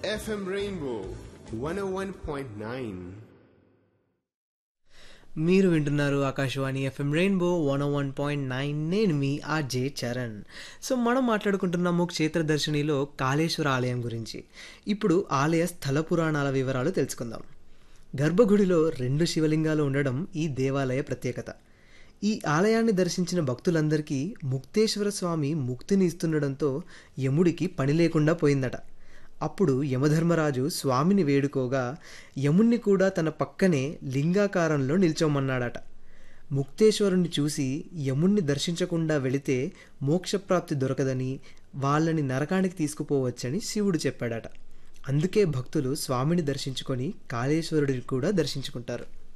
FM Rainbow 101.9. మీరు వింటున్నారు Akashvani FM Rainbow one one point nine నేను మీ ఆర్జే చరణ్ సో మనం మాట్లాడుకుంటున్నాము క్షేత్ర దర్శినిలో కాళేశ్వర ఆలయం గురించి ఇప్పుడు ఆలయ స్థల పురాణాల వివరాలు తెలుసుకుందాం గర్భగుడిలో రెండు శివలింగాలు ఉండడం ఈ దేవాలయ ప్రత్యేకత ఈ ఆలయాన్ని దర్శించిన భక్తులందరికీ ముక్తేశ్వర స్వామి ముక్తిని ఇస్తుండడంతో యముడికి పని లేకుండా పోయిందట అప్పుడు యమధర్మరాజు స్వామిని వేడుకోగా యముణ్ణి కూడా తన పక్కనే లింగాకారంలో నిల్చోమన్నాడట ముక్తేశ్వరుని చూసి యముణ్ణి దర్శించకుండా వెళితే మోక్షప్రాప్తి దొరకదని వాళ్ళని నరకానికి తీసుకుపోవచ్చని శివుడు చెప్పాడట అందుకే భక్తులు స్వామిని దర్శించుకొని కాళేశ్వరుడిని కూడా దర్శించుకుంటారు